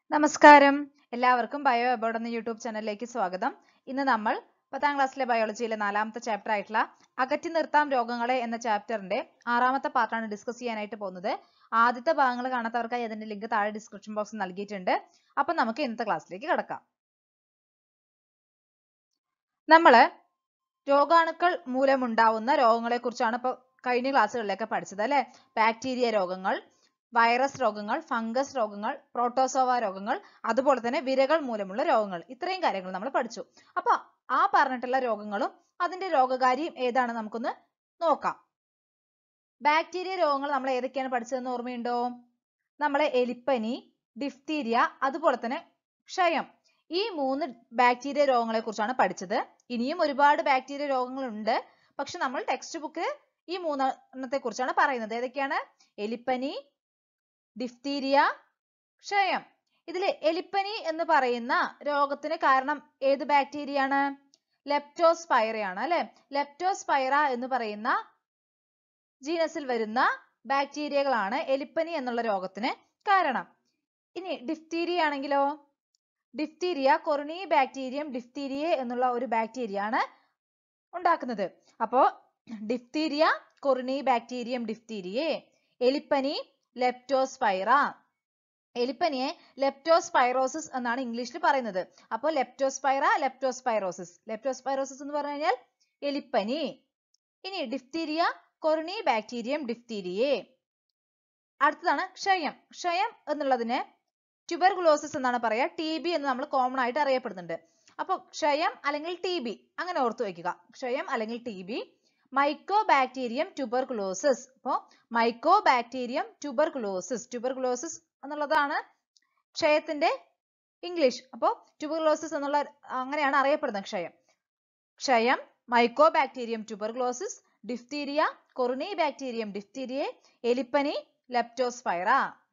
നമസ്കാരം എല്ലാവർക്കും bio abroad എന്ന യൂട്യൂബ് ചാനലിലേക്ക് സ്വാഗതം ഇന്ന് നമ്മൾ പത്താം ക്ലാസ്സിലെ ബയോളജിയിലെ നാലാമത്തെ ചാപ്റ്റർ ആയിട്ടുള്ള അകറ്റി നിർത്താം രോഗങ്ങളെ എന്ന ചാപ്റ്ററിന്റെ ആറാമത്തെ പാർട്ടാണ് ഡിസ്കസ് ചെയ്യാനായിട്ട് പോകുന്നത് ആദ്യത്തെ ഭാഗങ്ങൾ കാണാത്തവർക്കായി അതിന്റെ ലിങ്ക് താഴെ ഡിസ്ക്രിപ്ഷൻ ബോക്സിൽ നൽകിയിട്ടുണ്ട് അപ്പൊ നമുക്ക് ഇന്നത്തെ ക്ലാസ്സിലേക്ക് കടക്കാം നമ്മള് രോഗാണുക്കൾ മൂലമുണ്ടാവുന്ന രോഗങ്ങളെ കുറിച്ചാണ് ഇപ്പൊ കഴിഞ്ഞ ക്ലാസ്സുകളിലൊക്കെ പഠിച്ചത് അല്ലെ ബാക്ടീരിയ രോഗങ്ങൾ വൈറസ് രോഗങ്ങൾ ഫംഗസ് രോഗങ്ങൾ പ്രോട്ടോസോവ രോഗങ്ങൾ അതുപോലെ തന്നെ വിരകൾ മൂലമുള്ള രോഗങ്ങൾ ഇത്രയും കാര്യങ്ങൾ നമ്മൾ പഠിച്ചു അപ്പൊ ആ പറഞ്ഞിട്ടുള്ള രോഗങ്ങളും അതിന്റെ രോഗകാരിയും ഏതാണ് നമുക്കൊന്ന് നോക്കാം ബാക്ടീരിയ രോഗങ്ങൾ നമ്മൾ ഏതൊക്കെയാണ് പഠിച്ചതെന്ന് ഓർമ്മയുണ്ടോ നമ്മളെ എലിപ്പനി ഡിഫ്തീരിയ അതുപോലെ തന്നെ ക്ഷയം ഈ മൂന്ന് ബാക്ടീരിയ രോഗങ്ങളെ കുറിച്ചാണ് പഠിച്ചത് ഇനിയും ഒരുപാട് ബാക്ടീരിയ രോഗങ്ങൾ ഉണ്ട് പക്ഷെ നമ്മൾ ടെക്സ്റ്റ് ബുക്ക് ഈ മൂന്നെണ്ണത്തെ കുറിച്ചാണ് പറയുന്നത് ഏതൊക്കെയാണ് എലിപ്പനി ഡിഫ്തീരിയ ക്ഷയം ഇതില് എലിപ്പനി എന്ന് പറയുന്ന രോഗത്തിന് കാരണം ഏത് ബാക്ടീരിയ ആണ് ലെപ്റ്റോസ്പൈറയാണ് അല്ലെ ലെപ്റ്റോസ്പൈറ എന്ന് പറയുന്ന ജീനസിൽ വരുന്ന ബാക്ടീരിയകളാണ് എലിപ്പനി എന്നുള്ള രോഗത്തിന് കാരണം ഇനി ഡിഫ്തീരിയ ആണെങ്കിലോ ഡിഫ്തീരിയ കൊറിനി ബാക്ടീരിയം ഡിഫ്തീരിയ എന്നുള്ള ഒരു ബാക്ടീരിയ ആണ് ഉണ്ടാക്കുന്നത് അപ്പോ ഡിഫ്തീരിയ കൊറിനി ബാക്ടീരിയം ഡിഫ്തീരിയെ എലിപ്പനി ലെപ്റ്റോസ്പൈറ എലിപ്പനിയെ ലെപ്റ്റോസ്പൈറോസിസ് എന്നാണ് ഇംഗ്ലീഷിൽ പറയുന്നത് അപ്പോൾ ലെപ്റ്റോസ്പൈറ ലെപ്റ്റോസ്പൈറോസിസ് ലെപ്റ്റോസ്പൈറോസിസ് എന്ന് പറഞ്ഞു കഴിഞ്ഞാൽ എലിപ്പനി ഇനി ഡിഫ്തീരിയ കൊറിനി ബാക്ടീരിയം ഡിഫ്തീരിയെ അടുത്തതാണ് ക്ഷയം ക്ഷയം എന്നുള്ളതിന് ട്യൂബർകുലോസിസ് എന്നാണ് പറയാ ടി ബി എന്ന് നമ്മൾ കോമൺ ആയിട്ട് അറിയപ്പെടുന്നുണ്ട് അപ്പൊ ക്ഷയം അല്ലെങ്കിൽ ടി ബി അങ്ങനെ ഓർത്തു വെക്കുക ക്ഷയം അല്ലെങ്കിൽ T B mycobacterium tuberculosis അപ്പോ മൈക്കോ ബാക്ടീരിയം ട്യൂബർകുലോസിസ് ട്യൂബർകുലോസിസ് എന്നുള്ളതാണ് ക്ഷയത്തിന്റെ ഇംഗ്ലീഷ് അപ്പോ ട്യൂബർകുലോസിസ് എന്നുള്ള അങ്ങനെയാണ് അറിയപ്പെടുന്നത് ക്ഷയം ക്ഷയം mycobacterium tuberculosis diphtheria corynebacterium diphtheriae എലിപ്പനി ലെപ്റ്റോസ്പൈറ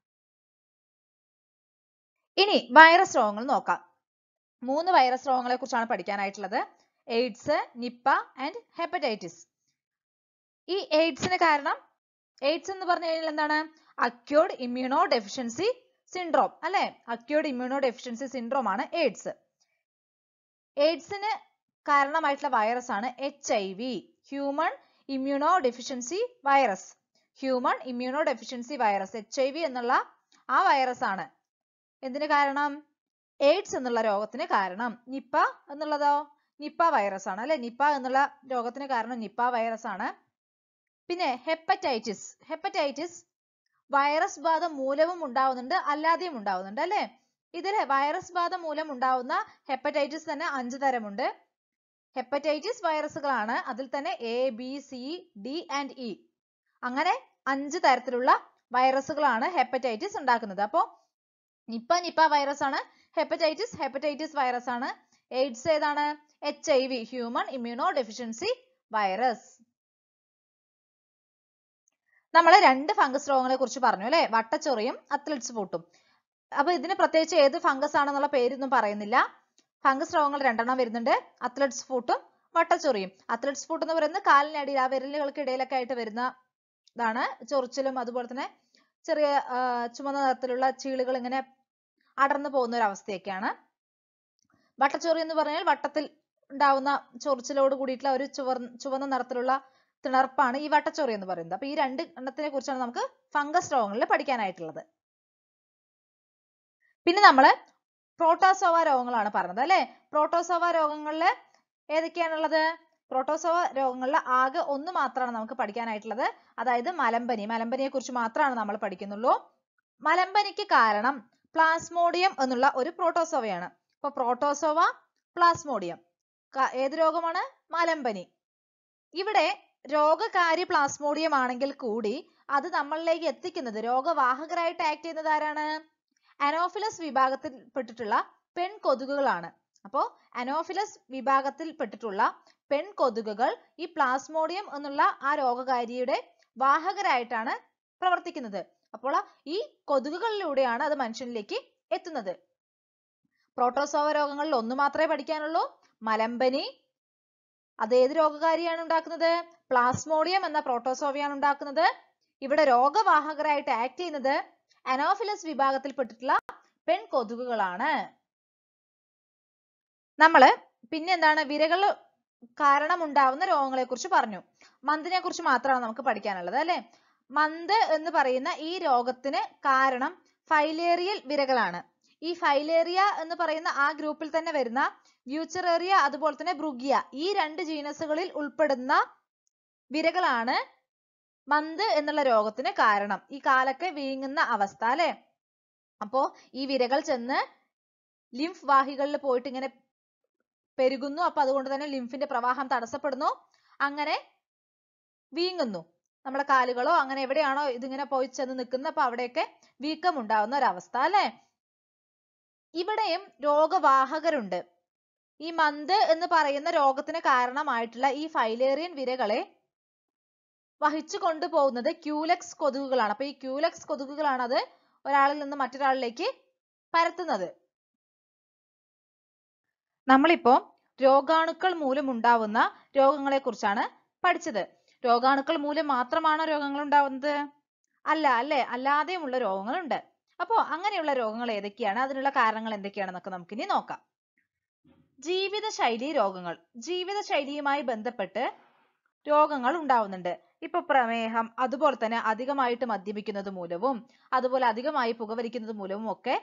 ഇനി വൈറസ് രോഗങ്ങൾ നോക്കാം മൂന്ന് വൈറസ് രോഗങ്ങളെ കുറിച്ചാണ് പഠിക്കാനായിട്ടുള്ളത് എയ്ഡ്സ് നിപ്പ ആൻഡ് ഹെപ്പറ്റൈറ്റിസ് ഈ എയ്ഡ്സിന് കാരണം എയ്ഡ്സ് എന്ന് പറഞ്ഞു കഴിഞ്ഞാൽ എന്താണ് അക്യൂർഡ് ഇമ്മ്യൂണോ ഡെഫിഷ്യൻസി സിൻഡ്രോം അല്ലെ അക്യൂർഡ് ഇമ്മ്യൂണോ ഡെഫിഷ്യൻസി സിൻഡ്രോം ആണ് എയ്ഡ്സ് എയ്ഡ്സിന് കാരണമായിട്ടുള്ള വൈറസ് ആണ് H I V human immunodeficiency virus human immunodeficiency virus H I V എന്നുള്ള ആ വൈറസ് ആണ് എന്തിന് കാരണം എയ്ഡ്സ് എന്നുള്ള രോഗത്തിന് കാരണം നിപ്പ എന്നുള്ളതോ നിപ്പ വൈറസ് ആണ് അല്ലെ നിപ്പ എന്നുള്ള രോഗത്തിന് കാരണം നിപ്പ വൈറസ് ആണ് പിന്നെ ഹെപ്പറ്റൈറ്റിസ് ഹെപ്പറ്റൈറ്റിസ് വൈറസ് ബാധ മൂലവും ഉണ്ടാവുന്നുണ്ട് അല്ലാതെയും ഉണ്ടാവുന്നുണ്ട് അല്ലെ ഇതില് വൈറസ് ബാധ മൂലം ഉണ്ടാവുന്ന ഹെപ്പറ്റൈറ്റിസ് തന്നെ അഞ്ച് തരമുണ്ട് ഹെപ്പറ്റൈറ്റിസ് വൈറസുകളാണ് അതിൽ തന്നെ A B C D and E അങ്ങനെ അഞ്ച് തരത്തിലുള്ള വൈറസുകളാണ് ഹെപ്പറ്റൈറ്റിസ് ഉണ്ടാക്കുന്നത് അപ്പോ നിപ്പ നിപ്പ വൈറസ് ആണ് ഹെപ്പറ്റൈറ്റിസ് ഹെപ്പറ്റൈറ്റിസ് വൈറസ് ആണ് എയ്ഡ്സ് ഏതാണ് H I V human immunodeficiency virus നമ്മൾ രണ്ട് ഫംഗസ് രോഗങ്ങളെ കുറിച്ച് പറഞ്ഞു അല്ലെ വട്ടച്ചൊറിയും അത്ലറ്റ്സ് ഫൂട്ടും അപ്പൊ ഇതിന് പ്രത്യേകിച്ച് ഏത് ഫംഗസ് ആണെന്നുള്ള പേരൊന്നും പറയുന്നില്ല ഫംഗസ് രോഗങ്ങൾ രണ്ടെണ്ണം വരുന്നുണ്ട് അത്ലറ്റ്സ് ഫൂട്ടും വട്ടച്ചൊറിയും അത്ലറ്റ്സ് ഫൂട്ട് എന്ന് പറയുന്നത് കാലിനടിയിൽ ആ വിരലുകൾക്ക് ഇടയിലൊക്കെ ആയിട്ട് വരുന്ന ഇതാണ് ചൊറിച്ചിലും അതുപോലെ തന്നെ ചെറിയ ചുമന്ന നിറത്തിലുള്ള ചീളുകൾ ഇങ്ങനെ അടർന്നു പോകുന്ന ഒരു അവസ്ഥയൊക്കെയാണ് വട്ടച്ചൊറി എന്ന് പറഞ്ഞാൽ വട്ടത്തിൽ ഉണ്ടാവുന്ന ചൊറിച്ചിലോട് കൂടിയിട്ടുള്ള ഒരു ചുവർ ചുവന്ന നിറത്തിലുള്ള തിണർപ്പാണ് ഈ വട്ടച്ചൊറി എന്ന് പറയുന്നത് അപ്പൊ ഈ രണ്ട് എണ്ണത്തിനെ കുറിച്ചാണ് നമുക്ക് ഫംഗസ് രോഗങ്ങളിൽ പഠിക്കാനായിട്ടുള്ളത് പിന്നെ നമ്മള് പ്രോട്ടോസോവ രോഗങ്ങളാണ് പറഞ്ഞത് അല്ലെ പ്രോട്ടോസോവ രോഗങ്ങളിൽ ഏതൊക്കെയാണുള്ളത് പ്രോട്ടോസോവ രോഗങ്ങളിൽ ആകെ ഒന്ന് മാത്രമാണ് നമുക്ക് പഠിക്കാനായിട്ടുള്ളത് അതായത് മലമ്പനി മലമ്പനിയെ കുറിച്ച് മാത്രമാണ് നമ്മൾ പഠിക്കുന്നുള്ളൂ മലമ്പനിക്ക് കാരണം പ്ലാസ്മോഡിയം എന്നുള്ള ഒരു പ്രോട്ടോസോവയാണ് അപ്പൊ പ്രോട്ടോസോവ പ്ലാസ്മോഡിയം ഏത് രോഗമാണ് മലമ്പനി ഇവിടെ രോഗകാരി പ്ലാസ്മോഡിയം ആണെങ്കിൽ കൂടി അത് നമ്മളിലേക്ക് എത്തിക്കുന്നത് രോഗവാഹകരായിട്ട് ആക്ട് ചെയ്യുന്നത് ആരാണ് അനോഫിലസ് വിഭാഗത്തിൽപ്പെട്ടിട്ടുള്ള പെൺകൊതുകുകളാണ് അപ്പോ അനോഫിലസ് വിഭാഗത്തിൽപ്പെട്ടിട്ടുള്ള പെൺകൊതുകുകൾ ഈ പ്ലാസ്മോഡിയം എന്നുള്ള ആ രോഗകാരിയുടെ വാഹകരായിട്ടാണ് പ്രവർത്തിക്കുന്നത് അപ്പോൾ ഈ കൊതുകുകളിലൂടെയാണ് അത് മനുഷ്യനിലേക്ക് എത്തുന്നത് പ്രോട്ടോസോവ രോഗങ്ങളിൽ ഒന്ന് മാത്രമേ പഠിക്കാനുള്ളൂ മലമ്പനി അത് ഏത് രോഗകാരിയാണ് ഉണ്ടാക്കുന്നത് പ്ലാസ്മോഡിയം എന്ന പ്രോട്ടോസോവയാണ് ഉണ്ടാക്കുന്നത് ഇവിടെ രോഗവാഹകരായിട്ട് ആക്ട് ചെയ്യുന്നത് അനോഫിലസ് വിഭാഗത്തിൽപ്പെട്ടിട്ടുള്ള പെൺകൊതുകുകളാണ് നമ്മള് പിന്നെ എന്താണ് വിരകൾ കാരണം ഉണ്ടാവുന്ന രോഗങ്ങളെ കുറിച്ച് പറഞ്ഞു മന്തിനെ കുറിച്ച് മാത്രമാണ് നമുക്ക് പഠിക്കാനുള്ളത് അല്ലെ മന്ത് എന്ന് പറയുന്ന ഈ രോഗത്തിന് കാരണം ഫൈലേറിയൽ വിരകളാണ് ഈ ഫൈലേറിയ എന്ന് പറയുന്ന ആ ഗ്രൂപ്പിൽ തന്നെ വരുന്ന വ്യൂച്ചറേറിയ അതുപോലെ തന്നെ ബ്രുഗിയ ഈ രണ്ട് ജീനസുകളിൽ ഉൾപ്പെടുന്ന വിരകളാണ് മന്ത് എന്നുള്ള രോഗത്തിന് കാരണം ഈ കാലൊക്കെ വീങ്ങുന്ന അവസ്ഥ അല്ലെ അപ്പോ ഈ വിരകൾ ചെന്ന് ലിംഫ് വാഹികളിൽ പോയിട്ട് ഇങ്ങനെ പെരുകുന്നു അപ്പൊ അതുകൊണ്ട് തന്നെ ലിംഫിന്റെ പ്രവാഹം തടസ്സപ്പെടുന്നു അങ്ങനെ വീങ്ങുന്നു നമ്മുടെ കാലുകളോ അങ്ങനെ എവിടെയാണോ ഇതിങ്ങനെ പോയി ചെന്ന് നിൽക്കുന്നത് അപ്പൊ അവിടെയൊക്കെ വീക്കം ഉണ്ടാവുന്ന ഒരവസ്ഥ അല്ലെ ഇവിടെയും രോഗവാഹകരുണ്ട് ഈ മന്ത് എന്ന് പറയുന്ന രോഗത്തിന് കാരണമായിട്ടുള്ള ഈ ഫൈലേറിയൻ വിരകളെ വഹിച്ചു കൊണ്ടുപോകുന്നത് ക്യൂലെക്സ് കൊതുകുകളാണ് അപ്പൊ ഈ ക്യൂലെക്സ് കൊതുകുകളാണ് അത് ഒരാളിൽ നിന്ന് മറ്റൊരാളിലേക്ക് പരത്തുന്നത് നമ്മളിപ്പോ രോഗാണുക്കൾ മൂലം ഉണ്ടാവുന്ന രോഗങ്ങളെ കുറിച്ചാണ് പഠിച്ചത് രോഗാണുക്കൾ മൂലം മാത്രമാണോ രോഗങ്ങൾ ഉണ്ടാവുന്നത് അല്ല അല്ലെ അല്ലാതെയുമുള്ള രോഗങ്ങളുണ്ട് അപ്പോ അങ്ങനെയുള്ള രോഗങ്ങൾ ഏതൊക്കെയാണ് അതിനുള്ള കാരണങ്ങൾ എന്തൊക്കെയാണെന്നൊക്കെ നമുക്കിനി നോക്കാം ജീവിതശൈലി രോഗങ്ങൾ ജീവിതശൈലിയുമായി ബന്ധപ്പെട്ട് രോഗങ്ങൾ ഉണ്ടാവുന്നുണ്ട് ഇപ്പൊ പ്രമേഹം അതുപോലെ തന്നെ അധികമായിട്ട് മദ്യപിക്കുന്നത് മൂലവും അതുപോലെ അധികമായി പുകവലിക്കുന്നത് മൂലവും ഒക്കെ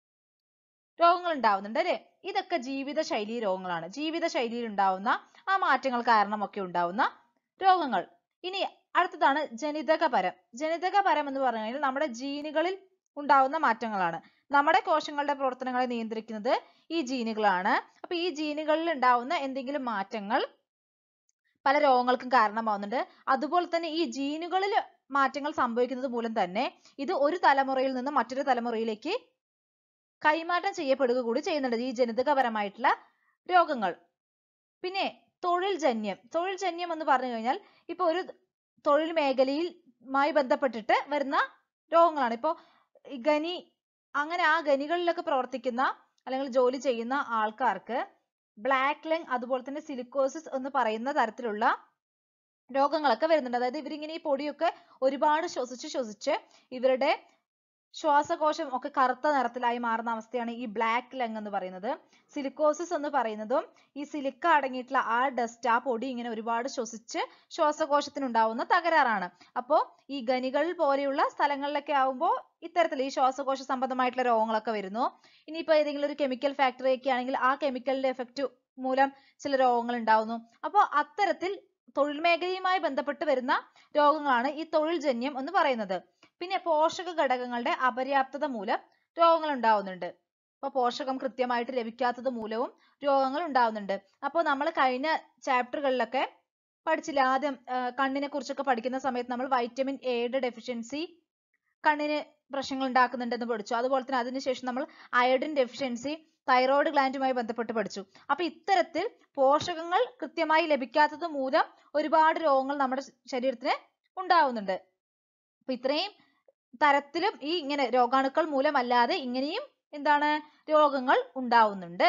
രോഗങ്ങൾ ഉണ്ടാവുന്നുണ്ട് അല്ലെ ഇതൊക്കെ ജീവിതശൈലി രോഗങ്ങളാണ് ജീവിതശൈലിയിൽ ഉണ്ടാവുന്ന ആ മാറ്റങ്ങൾ കാരണമൊക്കെ ഉണ്ടാവുന്ന രോഗങ്ങൾ ഇനി അടുത്തതാണ് ജനിതകപരം ജനിതകപരം എന്ന് പറഞ്ഞു കഴിഞ്ഞാൽ നമ്മുടെ ജീനുകളിൽ ഉണ്ടാവുന്ന മാറ്റങ്ങളാണ് നമ്മുടെ കോശങ്ങളുടെ പ്രവർത്തനങ്ങളെ നിയന്ത്രിക്കുന്നത് ഈ ജീനുകളാണ് അപ്പൊ ഈ ജീനുകളിൽ ഉണ്ടാവുന്ന എന്തെങ്കിലും മാറ്റങ്ങൾ പല രോഗങ്ങൾക്കും കാരണമാവുന്നുണ്ട് അതുപോലെ തന്നെ ഈ ജീനുകളിൽ മാറ്റങ്ങൾ സംഭവിക്കുന്നത് മൂലം തന്നെ ഇത് ഒരു തലമുറയിൽ നിന്ന് മറ്റൊരു തലമുറയിലേക്ക് കൈമാറ്റം ചെയ്യപ്പെടുക കൂടി ചെയ്യുന്നുണ്ട് ഈ ജനിതകപരമായിട്ടുള്ള രോഗങ്ങൾ പിന്നെ തൊഴിൽ ജന്യം തൊഴിൽ ജന്യം എന്ന് പറഞ്ഞു കഴിഞ്ഞാൽ ഇപ്പൊ ഒരു തൊഴിൽ മേഖലയിലുമായി ബന്ധപ്പെട്ടിട്ട് വരുന്ന രോഗങ്ങളാണ് ഇപ്പൊ ഈ ഖനി അങ്ങനെ ആ ഖനികളിലൊക്കെ പ്രവർത്തിക്കുന്ന അല്ലെങ്കിൽ ജോലി ചെയ്യുന്ന ആൾക്കാർക്ക് ബ്ലാക്ക് ലങ് അതുപോലെ തന്നെ സിലിക്കോസിസ് എന്ന് പറയുന്ന തരത്തിലുള്ള രോഗങ്ങളൊക്കെ വരുന്നുണ്ട് അതായത് ഇവരിങ്ങനെ ഈ പൊടിയൊക്കെ ഒരുപാട് ശ്വസിച്ച് ശ്വസിച്ച് ഇവരുടെ ശ്വാസകോശം ഒക്കെ കറുത്ത നിറത്തിലായി മാറുന്ന അവസ്ഥയാണ് ഈ ബ്ലാക്ക് ലങ് എന്ന് പറയുന്നത് സിലിക്കോസിസ് എന്ന് പറയുന്നതും ഈ സിലിക്ക അടങ്ങിയിട്ടുള്ള ആ ഡസ്റ്റ് ആ പൊടി ഇങ്ങനെ ഒരുപാട് ശ്വസിച്ച് ശ്വാസകോശത്തിന് ഉണ്ടാവുന്ന തകരാറാണ് അപ്പോ ഈ ഖനികൾ പോലെയുള്ള സ്ഥലങ്ങളിലൊക്കെ ആവുമ്പോൾ ഇത്തരത്തിൽ ഈ ശ്വാസകോശ സംബന്ധമായിട്ടുള്ള രോഗങ്ങളൊക്കെ വരുന്നു ഇനിയിപ്പോ ഏതെങ്കിലും ഒരു കെമിക്കൽ ഫാക്ടറി ഒക്കെ ആണെങ്കിൽ ആ കെമിക്കലിന്റെ എഫക്റ്റ് മൂലം ചില രോഗങ്ങൾ ഉണ്ടാവുന്നു അപ്പോൾ അത്തരത്തിൽ തൊഴിൽ മേഖലയുമായി ബന്ധപ്പെട്ട് വരുന്ന രോഗങ്ങളാണ് ഈ തൊഴിൽ ജന്യം എന്ന് പറയുന്നത് പിന്നെ പോഷക ഘടകങ്ങളുടെ അപര്യാപ്തത മൂലം രോഗങ്ങൾ ഉണ്ടാവുന്നുണ്ട് അപ്പൊ പോഷകം കൃത്യമായിട്ട് ലഭിക്കാത്തത് മൂലവും രോഗങ്ങൾ ഉണ്ടാവുന്നുണ്ട് അപ്പോൾ നമ്മൾ കഴിഞ്ഞ ചാപ്റ്ററുകളിലൊക്കെ പഠിച്ചില്ല ആദ്യം കണ്ണിനെ കുറിച്ചൊക്കെ പഠിക്കുന്ന സമയത്ത് നമ്മൾ വൈറ്റമിൻ എയുടെ ഡെഫിഷ്യൻസി കണ്ണിന് പ്രശ്നങ്ങൾ ഉണ്ടാക്കുന്നുണ്ടെന്ന് പഠിച്ചു അതുപോലെ തന്നെ അതിനുശേഷം നമ്മൾ അയഡിൻ ഡെഫിഷ്യൻസി തൈറോയ്ഡ് ഗ്ലാൻഡുമായി ബന്ധപ്പെട്ട് പഠിച്ചു അപ്പൊ ഇത്തരത്തിൽ പോഷകങ്ങൾ കൃത്യമായി ലഭിക്കാത്തത് മൂലം ഒരുപാട് രോഗങ്ങൾ നമ്മുടെ ശരീരത്തിന് ഉണ്ടാവുന്നുണ്ട് അപ്പൊ ഇത്രയും തരത്തിലും ഈ ഇങ്ങനെ രോഗാണുക്കൾ മൂലമല്ലാതെ ഇങ്ങനെയും എന്താണ് രോഗങ്ങൾ ഉണ്ടാവുന്നുണ്ട്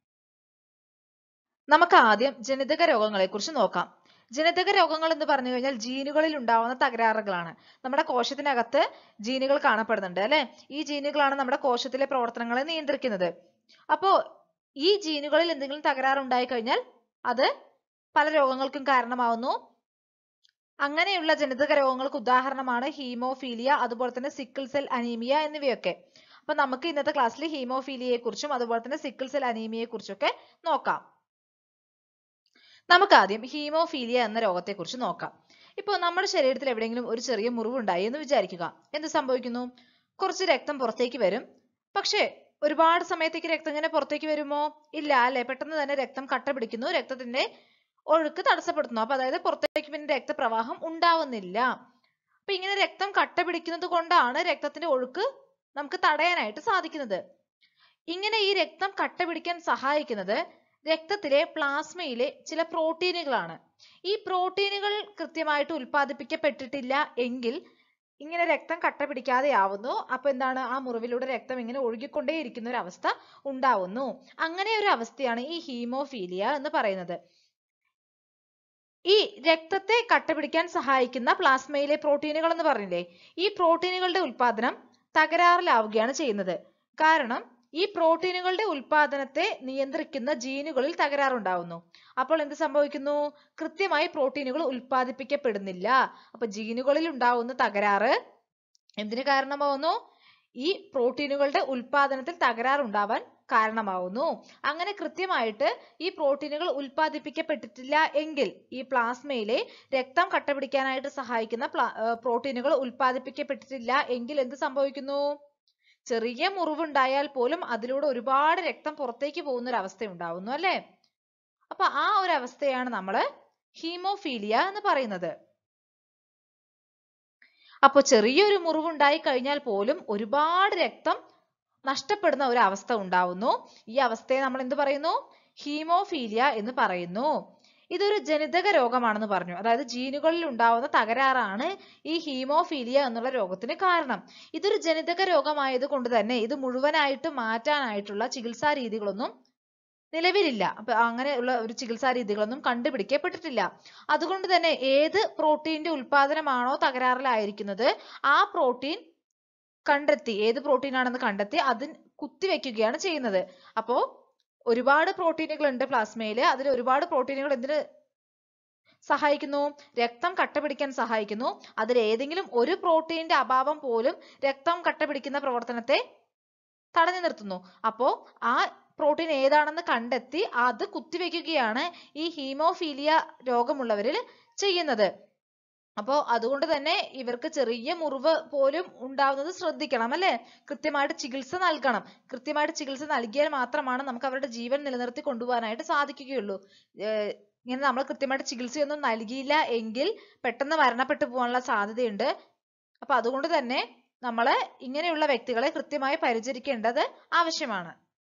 നമുക്ക് ആദ്യം ജനിതക രോഗങ്ങളെ കുറിച്ച് നോക്കാം ജനിതക രോഗങ്ങൾ എന്ന് പറഞ്ഞു കഴിഞ്ഞാൽ ജീനുകളിൽ ഉണ്ടാവുന്ന തകരാറുകളാണ് നമ്മുടെ കോശത്തിനകത്ത് ജീനുകൾ കാണപ്പെടുന്നുണ്ട് അല്ലെ ഈ ജീനുകളാണ് നമ്മുടെ കോശത്തിലെ പ്രവർത്തനങ്ങളെ നിയന്ത്രിക്കുന്നത് അപ്പോ ഈ ജീനുകളിൽ എന്തെങ്കിലും തകരാറ് ഉണ്ടായി കഴിഞ്ഞാൽ അത് പല രോഗങ്ങൾക്കും കാരണമാവുന്നു അങ്ങനെയുള്ള ജനിതക രോഗങ്ങൾക്ക് ഉദാഹരണമാണ് ഹീമോഫീലിയ അതുപോലെ തന്നെ സിക്കിൾ സെൽ അനീമിയ എന്നിവയൊക്കെ അപ്പൊ നമുക്ക് ഇന്നത്തെ ക്ലാസ്സിൽ ഹീമോഫീലിയയെ കുറിച്ചും അതുപോലെ തന്നെ സിക്കിൾ സെൽ അനീമിയയെ കുറിച്ചൊക്കെ നോക്കാം നമുക്ക് ആദ്യം ഹീമോഫീലിയ എന്ന രോഗത്തെ കുറിച്ച് നോക്കാം ഇപ്പൊ നമ്മുടെ ശരീരത്തിൽ എവിടെയെങ്കിലും ഒരു ചെറിയ മുറിവുണ്ടായി എന്ന് വിചാരിക്കുക എന്ത് സംഭവിക്കുന്നു കുറച്ച് രക്തം പുറത്തേക്ക് വരും പക്ഷേ ഒരുപാട് സമയത്തേക്ക് രക്തം ഇങ്ങനെ പുറത്തേക്ക് വരുമോ ഇല്ല അല്ലെ പെട്ടെന്ന് തന്നെ രക്തം കട്ട പിടിക്കുന്നു രക്തത്തിന്റെ ഒഴുക്ക് തടസ്സപ്പെടുത്തുന്നു അപ്പൊ അതായത് പുറത്തേക്ക് പിന്നെ രക്തപ്രവാഹം ഉണ്ടാവുന്നില്ല അപ്പൊ ഇങ്ങനെ രക്തം കട്ട പിടിക്കുന്നത് കൊണ്ടാണ് രക്തത്തിന്റെ ഒഴുക്ക് നമുക്ക് തടയാനായിട്ട് സാധിക്കുന്നത് ഇങ്ങനെ ഈ രക്തം കട്ട പിടിക്കാൻ സഹായിക്കുന്നത് രക്തത്തിലെ പ്ലാസ്മയിലെ ചില പ്രോട്ടീനുകളാണ് ഈ പ്രോട്ടീനുകൾ കൃത്യമായിട്ട് ഉൽപ്പാദിപ്പിക്കപ്പെട്ടിട്ടില്ല എങ്കിൽ ഇങ്ങനെ രക്തം കട്ട പിടിക്കാതെ ആവുന്നു അപ്പൊ എന്താണ് ആ മുറിവിലൂടെ രക്തം ഇങ്ങനെ ഒഴുകിക്കൊണ്ടേയിരിക്കുന്ന ഒരു അവസ്ഥ ഉണ്ടാവുന്നു അങ്ങനെ ഒരു അവസ്ഥയാണ് ഈ ഹീമോഫീലിയ എന്ന് പറയുന്നത് ഈ രക്തത്തെ കട്ടപിടിക്കാൻ സഹായിക്കുന്ന പ്ലാസ്മയിലെ പ്രോട്ടീനുകൾ എന്ന് പറഞ്ഞില്ലേ ഈ പ്രോട്ടീനുകളുടെ ഉൽപാദനം തകരാറിലാവുകയാണ് ചെയ്യുന്നത് കാരണം ഈ പ്രോട്ടീനുകളുടെ ഉൽപാദനത്തെ നിയന്ത്രിക്കുന്ന ജീനുകളിൽ തകരാറുണ്ടാവുന്നു അപ്പോൾ എന്ത് സംഭവിക്കുന്നു കൃത്യമായി പ്രോട്ടീനുകൾ ഉൽപ്പാദിപ്പിക്കപ്പെടുന്നില്ല അപ്പൊ ജീനുകളിൽ ഉണ്ടാവുന്ന തകരാറ് എന്തിന് കാരണമാവുന്നു ഈ പ്രോട്ടീനുകളുടെ ഉൽപാദനത്തിൽ തകരാറുണ്ടാവാൻ കാരണമാവുന്നു അങ്ങനെ കൃത്യമായിട്ട് ഈ പ്രോട്ടീനുകൾ ഉൽപ്പാദിപ്പിക്കപ്പെട്ടിട്ടില്ല എങ്കിൽ ഈ പ്ലാസ്മയിലെ രക്തം കട്ടപിടിക്കാനായിട്ട് സഹായിക്കുന്ന പ്രോട്ടീനുകൾ ഉൽപ്പാദിപ്പിക്കപ്പെട്ടിട്ടില്ല എങ്കിൽ എന്ത് സംഭവിക്കുന്നു ചെറിയ മുറിവുണ്ടായാൽ പോലും അതിലൂടെ ഒരുപാട് രക്തം പുറത്തേക്ക് പോകുന്ന ഒരു അവസ്ഥ ഉണ്ടാവുന്നു അല്ലേ അപ്പൊ ആ ഒരു അവസ്ഥയാണ് നമ്മൾ ഹീമോഫീലിയ എന്ന് പറയുന്നത് അപ്പൊ ചെറിയൊരു മുറിവുണ്ടായി കഴിഞ്ഞാൽ പോലും ഒരുപാട് രക്തം നഷ്ടപ്പെടുന്ന ഒരു അവസ്ഥ ഉണ്ടാവുന്നു ഈ അവസ്ഥയെ നമ്മൾ എന്ത് പറയുന്നു ഹീമോഫീലിയ എന്ന് പറയുന്നു ഇതൊരു ജനിതക രോഗമാണെന്ന് പറഞ്ഞു അതായത് ജീനുകളിൽ ഉണ്ടാവുന്ന തകരാറാണ് ഈ ഹീമോഫീലിയ എന്നുള്ള രോഗത്തിന് കാരണം ഇതൊരു ജനിതക രോഗമായത് കൊണ്ട് തന്നെ ഇത് മുഴുവനായിട്ട് മാറ്റാനായിട്ടുള്ള ചികിത്സാ രീതികളൊന്നും നിലവിലില്ല അപ്പൊ അങ്ങനെയുള്ള ഒരു ചികിത്സാ രീതികളൊന്നും കണ്ടുപിടിക്കപ്പെട്ടിട്ടില്ല അതുകൊണ്ട് തന്നെ ഏത് പ്രോട്ടീന്റെ ഉൽപാദനമാണോ തകരാറിലായിരിക്കുന്നത് ആ പ്രോട്ടീൻ കണ്ടെത്തി ഏത് പ്രോട്ടീൻ ആണെന്ന് കണ്ടെത്തി അതിൽ കുത്തിവെക്കുകയാണ് ചെയ്യുന്നത് അപ്പോ ഒരുപാട് പ്രോട്ടീനുകൾ ഉണ്ട് പ്ലാസ്മയിൽ അതിൽ ഒരുപാട് പ്രോട്ടീനുകൾ എന്തിന് സഹായിക്കുന്നു രക്തം കട്ടപിടിക്കാൻ സഹായിക്കുന്നു അതിൽ ഏതെങ്കിലും ഒരു പ്രോട്ടീന്റെ അഭാവം പോലും രക്തം കട്ടപിടിക്കുന്ന പ്രവർത്തനത്തെ തടഞ്ഞു നിർത്തുന്നു അപ്പോ ആ പ്രോട്ടീൻ ഏതാണെന്ന് കണ്ടെത്തി അത് കുത്തിവെക്കുകയാണ് ഈ ഹീമോഫീലിയ രോഗമുള്ളവരിൽ ചെയ്യുന്നത് അപ്പോൾ അതുകൊണ്ട് തന്നെ ഇവർക്ക് ചെറിയ മുറിവ് പോലും ഉണ്ടാവുന്നത് ശ്രദ്ധിക്കണം അല്ലേ കൃത്യമായിട്ട് ചികിത്സ നൽകണം കൃത്യമായിട്ട് ചികിത്സ നൽകിയാൽ മാത്രമാണ് നമുക്ക് അവരുടെ ജീവൻ നിലനിർത്തി കൊണ്ടുപോകാനായിട്ട് സാധിക്കുകയുള്ളൂ ഏർ ഇങ്ങനെ നമ്മൾ കൃത്യമായിട്ട് ചികിത്സയൊന്നും നൽകിയില്ല എങ്കിൽ പെട്ടെന്ന് മരണപ്പെട്ടു പോകാനുള്ള സാധ്യതയുണ്ട് അപ്പൊ അതുകൊണ്ട് തന്നെ നമ്മൾ ഇങ്ങനെയുള്ള വ്യക്തികളെ കൃത്യമായി പരിചരിക്കേണ്ടത് ആവശ്യമാണ്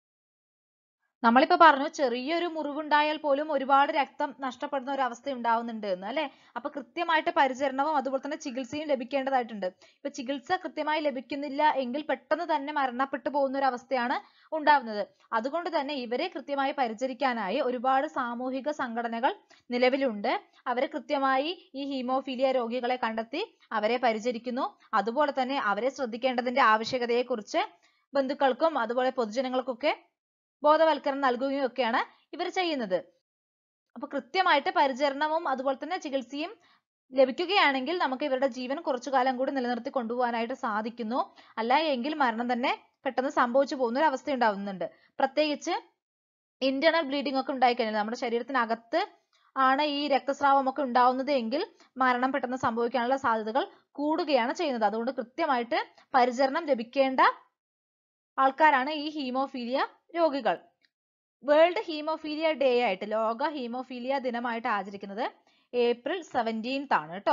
നമ്മളിപ്പോ പറഞ്ഞു ചെറിയൊരു മുറിവുണ്ടായാൽ പോലും ഒരുപാട് രക്തം നഷ്ടപ്പെടുന്ന ഒരു അവസ്ഥ ഉണ്ടാവുന്നുണ്ട് എന്ന് അല്ലെ അപ്പൊ കൃത്യമായിട്ട് പരിചരണവും അതുപോലെ തന്നെ ചികിത്സയും ലഭിക്കേണ്ടതായിട്ടുണ്ട് ഇപ്പൊ ചികിത്സ കൃത്യമായി ലഭിക്കുന്നില്ല എങ്കിൽ പെട്ടെന്ന് തന്നെ മരണപ്പെട്ടു പോകുന്ന ഒരു അവസ്ഥയാണ് ഉണ്ടാവുന്നത് അതുകൊണ്ട് തന്നെ ഇവരെ കൃത്യമായി പരിചരിക്കാനായി ഒരുപാട് സാമൂഹിക സംഘടനകൾ നിലവിലുണ്ട് അവരെ കൃത്യമായി ഈ ഹീമോഫീലിയ രോഗികളെ കണ്ടെത്തി അവരെ പരിചരിക്കുന്നു അതുപോലെ തന്നെ അവരെ ശ്രദ്ധിക്കേണ്ടതിന്റെ ആവശ്യകതയെ കുറിച്ച് ബന്ധുക്കൾക്കും അതുപോലെ പൊതുജനങ്ങൾക്കൊക്കെ ബോധവൽക്കരണം നൽകുകയും ഒക്കെയാണ് ഇവർ ചെയ്യുന്നത് അപ്പൊ കൃത്യമായിട്ട് പരിചരണവും അതുപോലെ തന്നെ ചികിത്സയും ലഭിക്കുകയാണെങ്കിൽ നമുക്ക് ഇവരുടെ ജീവൻ കുറച്ചു കാലം കൂടി നിലനിർത്തി കൊണ്ടുപോകാനായിട്ട് സാധിക്കുന്നു അല്ല എങ്കിൽ മരണം തന്നെ പെട്ടെന്ന് സംഭവിച്ചു പോകുന്ന ഒരു അവസ്ഥ ഉണ്ടാവുന്നുണ്ട് പ്രത്യേകിച്ച് ഇന്റേണൽ ബ്ലീഡിംഗ് ഒക്കെ ഉണ്ടായിക്കഴിഞ്ഞാൽ നമ്മുടെ ശരീരത്തിനകത്ത് ആണ് ഈ രക്തസ്രാവം ഒക്കെ ഉണ്ടാവുന്നത് എങ്കിൽ മരണം പെട്ടെന്ന് സംഭവിക്കാനുള്ള സാധ്യതകൾ കൂടുകയാണ് ചെയ്യുന്നത് അതുകൊണ്ട് കൃത്യമായിട്ട് പരിചരണം ലഭിക്കേണ്ട ആൾക്കാരാണ് ഈ ഹീമോഫീലിയ രോഗികൾ വേൾഡ് ഹീമോഫീലിയ ഡേ ആയിട്ട് ലോക ഹീമോഫീലിയ ദിനമായിട്ട് ആചരിക്കുന്നത് ഏപ്രിൽ സെവൻറ്റീൻത്ത് ആണ് കേട്ടോ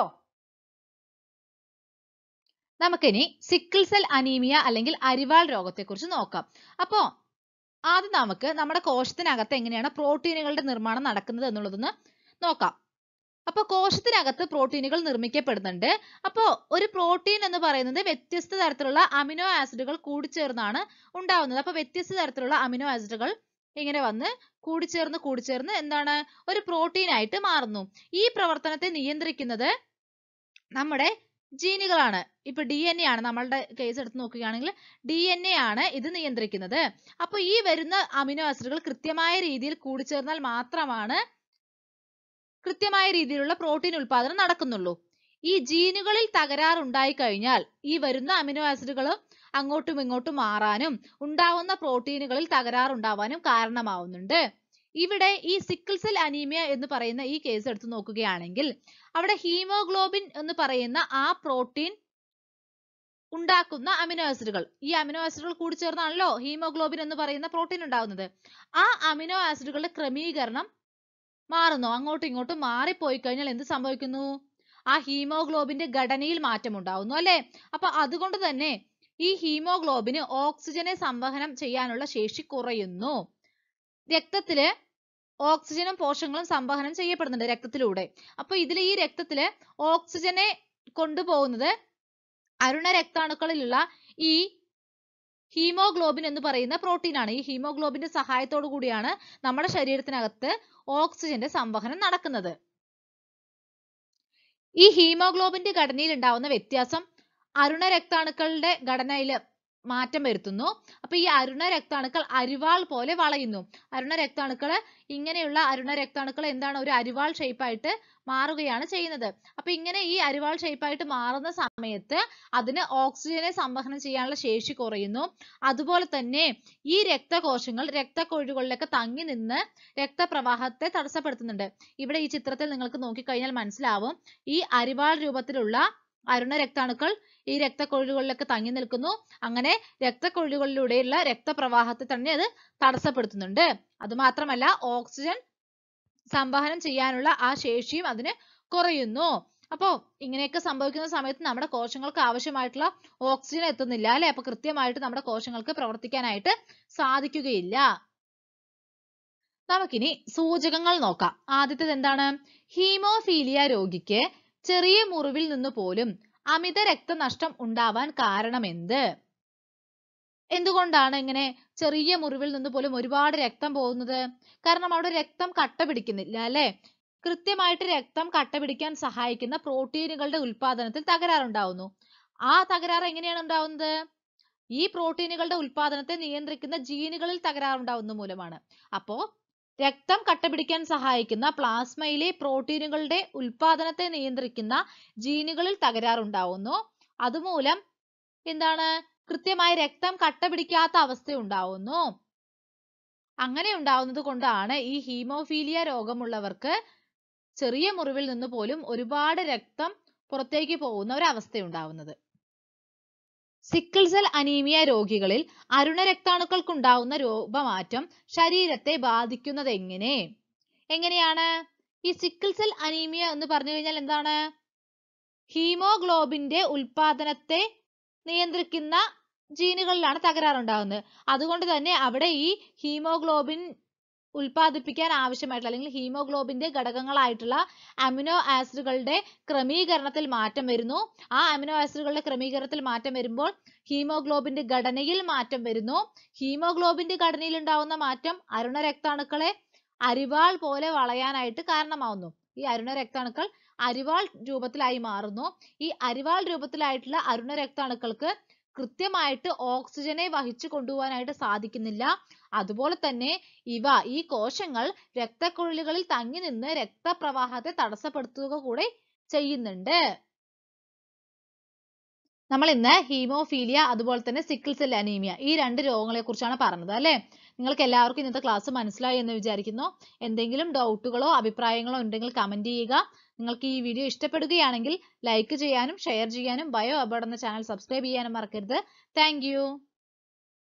നമുക്കിനി സിക്കിൾ സെൽ അനീമിയ അല്ലെങ്കിൽ അരിവാൾ രോഗത്തെ കുറിച്ച് നോക്കാം അപ്പോ ആദ്യം നമുക്ക് നമ്മുടെ കോശത്തിനകത്ത് എങ്ങനെയാണ് പ്രോട്ടീനുകളുടെ നിർമ്മാണം നടക്കുന്നത് എന്നുള്ളതൊന്ന് നോക്കാം അപ്പൊ കോശത്തിനകത്ത് പ്രോട്ടീനുകൾ നിർമ്മിക്കപ്പെടുന്നുണ്ട് അപ്പോ ഒരു പ്രോട്ടീൻ എന്ന് പറയുന്നത് വ്യത്യസ്ത തരത്തിലുള്ള അമിനോ ആസിഡുകൾ കൂടിച്ചേർന്നാണ് ഉണ്ടാവുന്നത് അപ്പൊ വ്യത്യസ്ത തരത്തിലുള്ള അമിനോ ആസിഡുകൾ ഇങ്ങനെ വന്ന് കൂടിച്ചേർന്ന് കൂടിച്ചേർന്ന് എന്താണ് ഒരു പ്രോട്ടീൻ ആയിട്ട് മാറുന്നു ഈ പ്രവർത്തനത്തെ നിയന്ത്രിക്കുന്നത് നമ്മുടെ ജീനുകളാണ് ഇപ്പൊ ഡി എൻ എ ആണ് നമ്മളുടെ കേസ് എടുത്ത് നോക്കുകയാണെങ്കിൽ ഡി എൻ എ ആണ് ഇത് നിയന്ത്രിക്കുന്നത് അപ്പൊ ഈ വരുന്ന അമിനോ ആസിഡുകൾ കൃത്യമായ രീതിയിൽ കൂടിച്ചേർന്നാൽ മാത്രമാണ് കൃത്യമായ രീതിയിലുള്ള പ്രോട്ടീൻ ഉൽപാദനം നടക്കുന്നുള്ളൂ ഈ ജീനുകളിൽ തകരാറുണ്ടായി കഴിഞ്ഞാൽ ഈ വരുന്ന അമിനോ ആസിഡുകൾ അങ്ങോട്ടും ഇങ്ങോട്ടും മാറാനും ഉണ്ടാവുന്ന പ്രോട്ടീനുകളിൽ തകരാറുണ്ടാവാനും കാരണമാവുന്നുണ്ട് ഇവിടെ ഈ സിക്കിൾ സെൽ അനീമിയ എന്ന് പറയുന്ന ഈ കേസ് എടുത്ത് നോക്കുകയാണെങ്കിൽ അവിടെ ഹീമോഗ്ലോബിൻ എന്ന് പറയുന്ന ആ പ്രോട്ടീൻ ഉണ്ടാക്കുന്ന അമിനോ ആസിഡുകൾ ഈ അമിനോ ആസിഡുകൾ കൂടി ചേർന്നാണല്ലോ ഹീമോഗ്ലോബിൻ എന്ന് പറയുന്ന പ്രോട്ടീൻ ഉണ്ടാകുന്നത് ആ അമിനോ ആസിഡുകളുടെ ക്രമീകരണം മാറുന്നു അങ്ങോട്ടും ഇങ്ങോട്ടും മാറിപ്പോയി കഴിഞ്ഞാൽ എന്ത് സംഭവിക്കുന്നു ആ ഹീമോഗ്ലോബിന്റെ ഘടനയിൽ മാറ്റം ഉണ്ടാവുന്നു അല്ലെ അപ്പൊ അതുകൊണ്ട് തന്നെ ഈ ഹീമോഗ്ലോബിന് ഓക്സിജനെ സംവഹനം ചെയ്യാനുള്ള ശേഷി കുറയുന്നു രക്തത്തില് ഓക്സിജനും പോഷകങ്ങളും സംവഹനം ചെയ്യപ്പെടുന്നുണ്ട് രക്തത്തിലൂടെ അപ്പൊ ഇതിൽ ഈ രക്തത്തില് ഓക്സിജനെ കൊണ്ടുപോകുന്നത് അരുണ രക്താണുക്കളിലുള്ള ഈ ഹീമോഗ്ലോബിൻ എന്ന് പറയുന്ന പ്രോട്ടീൻ ആണ് ഈ ഹീമോഗ്ലോബിന്റെ സഹായത്തോടു കൂടിയാണ് നമ്മുടെ ശരീരത്തിനകത്ത് ഓക്സിജന്റെ സംവഹനം നടക്കുന്നത് ഈ ഹീമോഗ്ലോബിന്റെ ഘടനയിൽ ഉണ്ടാവുന്ന വ്യത്യാസം അരുണ രക്താണുക്കളുടെ ഘടനയിൽ മാറ്റം വരുത്തുന്നു അപ്പൊ ഈ അരുണ രക്താണുക്കൾ അരിവാൾ പോലെ വളയുന്നു അരുണ രക്താണുക്കൾ ഇങ്ങനെയുള്ള അരുണ രക്താണുക്കൾ എന്താണ് ഒരു അരിവാൾ shape ആയിട്ട് മാറുകയാണ് ചെയ്യുന്നത് അപ്പൊ ഇങ്ങനെ ഈ അരിവാൾ shape ആയിട്ട് മാറുന്ന സമയത്ത് അതിന് ഓക്സിജനെ സംവഹനം ചെയ്യാനുള്ള ശേഷി കുറയുന്നു അതുപോലെ തന്നെ ഈ രക്തകോശങ്ങൾ രക്തക്കൊഴുകളിലൊക്കെ തങ്ങി നിന്ന് രക്തപ്രവാഹത്തെ തടസ്സപ്പെടുത്തുന്നുണ്ട് ഇവിടെ ഈ ചിത്രത്തിൽ നിങ്ങൾക്ക് നോക്കിക്കഴിഞ്ഞാൽ മനസ്സിലാവും ഈ അരിവാൾ രൂപത്തിലുള്ള അരുണ രക്താണുക്കൾ ഈ രക്തക്കൊഴുകളിലൊക്കെ തങ്ങി നിൽക്കുന്നു അങ്ങനെ രക്തക്കൊഴുകളിലൂടെയുള്ള രക്തപ്രവാഹത്തെ തന്നെ അത് തടസ്സപ്പെടുത്തുന്നുണ്ട് അത് മാത്രമല്ല ഓക്സിജൻ സംവഹനം ചെയ്യാനുള്ള ആ ശേഷിയും അതിന് കുറയുന്നു അപ്പോ ഇങ്ങനെയൊക്കെ സംഭവിക്കുന്ന സമയത്ത് നമ്മുടെ കോശങ്ങൾക്ക് ആവശ്യമായിട്ടുള്ള ഓക്സിജൻ എത്തുന്നില്ല അല്ലെ അപ്പൊ കൃത്യമായിട്ട് നമ്മുടെ കോശങ്ങൾക്ക് പ്രവർത്തിക്കാനായിട്ട് സാധിക്കുകയില്ല നമുക്കിനി സൂചകങ്ങൾ നോക്കാം ആദ്യത്തേത് എന്താണ് ഹീമോഫീലിയ രോഗിക്ക് ചെറിയ മുറിവിൽ നിന്ന് പോലും അമിത രക്തനഷ്ടം ഉണ്ടാവാൻ കാരണമെന്ത് എന്തുകൊണ്ടാണ് ഇങ്ങനെ ചെറിയ മുറിവിൽ നിന്ന് പോലും ഒരുപാട് രക്തം പോകുന്നത് കാരണം അവിടെ രക്തം കട്ട പിടിക്കുന്നില്ല അല്ലെ കൃത്യമായിട്ട് രക്തം കട്ട പിടിക്കാൻ സഹായിക്കുന്ന പ്രോട്ടീനുകളുടെ ഉൽപാദനത്തിൽ തകരാറുണ്ടാവുന്നു ആ തകരാറ് എങ്ങനെയാണ് ഉണ്ടാവുന്നത് ഈ പ്രോട്ടീനുകളുടെ ഉൽപാദനത്തെ നിയന്ത്രിക്കുന്ന ജീനുകളിൽ തകരാറുണ്ടാവുന്ന മൂലമാണ് അപ്പോ രക്തം കട്ടപിടിക്കാൻ സഹായിക്കുന്ന പ്ലാസ്മയിലെ പ്രോട്ടീനുകളുടെ ഉൽപാദനത്തെ നിയന്ത്രിക്കുന്ന ജീനുകളിൽ തകരാറുണ്ടാവുന്നു അതുമൂലം എന്താണ് കൃത്യമായി രക്തം കട്ടപിടിക്കാത്ത അവസ്ഥ ഉണ്ടാവുന്നു അങ്ങനെ ഉണ്ടാവുന്നത് കൊണ്ടാണ് ഈ ഹീമോഫീലിയ രോഗമുള്ളവർക്ക് ചെറിയ മുറിവിൽ നിന്ന് പോലും ഒരുപാട് രക്തം പുറത്തേക്ക് പോകുന്ന ഒരവസ്ഥ ഉണ്ടാവുന്നത് സിക്കിൾ സെൽ അനീമിയ രോഗികളിൽ അരുണ രക്താണുക്കൾക്കുണ്ടാവുന്ന രൂപമാറ്റം ശരീരത്തെ ബാധിക്കുന്നത് എങ്ങനെ എങ്ങനെയാണ് ഈ സിക്കിൾ സെൽ അനീമിയ എന്ന് പറഞ്ഞു കഴിഞ്ഞാൽ എന്താണ് ഹീമോഗ്ലോബിന്റെ ഉൽപാദനത്തെ നിയന്ത്രിക്കുന്ന ജീനുകളിലാണ് തകരാറുണ്ടാകുന്നത് അതുകൊണ്ട് തന്നെ അവിടെ ഈ ഹീമോഗ്ലോബിൻ ഉൽപ്പാദിപ്പിക്കാൻ ആവശ്യമായിട്ടുള്ള അല്ലെങ്കിൽ ഹീമോഗ്ലോബിന്റെ ഘടകങ്ങളായിട്ടുള്ള അമിനോ ആസിഡുകളുടെ ക്രമീകരണത്തിൽ മാറ്റം വരുന്നു ആ അമിനോ ആസിഡുകളുടെ ക്രമീകരണത്തിൽ മാറ്റം വരുമ്പോൾ ഹീമോഗ്ലോബിന്റെ ഘടനയിൽ മാറ്റം വരുന്നു ഹീമോഗ്ലോബിന്റെ ഘടനയിൽ ഉണ്ടാവുന്ന മാറ്റം അരുണ രക്താണുക്കളെ അരിവാൾ പോലെ വളയാനായിട്ട് കാരണമാവുന്നു ഈ അരുണ രക്താണുക്കൾ അരിവാൾ രൂപത്തിലായി മാറുന്നു ഈ അരിവാൾ രൂപത്തിലായിട്ടുള്ള അരുണ രക്താണുക്കൾക്ക് കൃത്യമായിട്ട് ഓക്സിജനെ വഹിച്ചു കൊണ്ടുപോകാനായിട്ട് സാധിക്കുന്നില്ല അതുപോലെ തന്നെ ഇവ ഈ കോശങ്ങൾ രക്തക്കുഴലുകളിൽ തങ്ങി നിന്ന് രക്തപ്രവാഹത്തെ തടസ്സപ്പെടുത്തുക കൂടെ ചെയ്യുന്നുണ്ട് നമ്മൾ ഇന്ന് ഹീമോഫീലിയ അതുപോലെ തന്നെ സിക്കിൾ സെൽ അനീമിയ ഈ രണ്ട് രോഗങ്ങളെ കുറിച്ചാണ് പറഞ്ഞത് അല്ലെ നിങ്ങൾക്ക് എല്ലാവർക്കും ഇന്നത്തെ ക്ലാസ് മനസ്സിലായി എന്ന് വിചാരിക്കുന്നു എന്തെങ്കിലും ഡൗട്ടുകളോ അഭിപ്രായങ്ങളോ ഉണ്ടെങ്കിൽ കമന്റ് ചെയ്യുക നിങ്ങൾക്ക് ഈ വീഡിയോ ഇഷ്ടപ്പെടുകയാണെങ്കിൽ ലൈക്ക് ചെയ്യാനും ഷെയർ ചെയ്യാനും ബയോ അബോർഡ് എന്ന ചാനൽ സബ്സ്ക്രൈബ് ചെയ്യാനും മറക്കരുത് താങ്ക്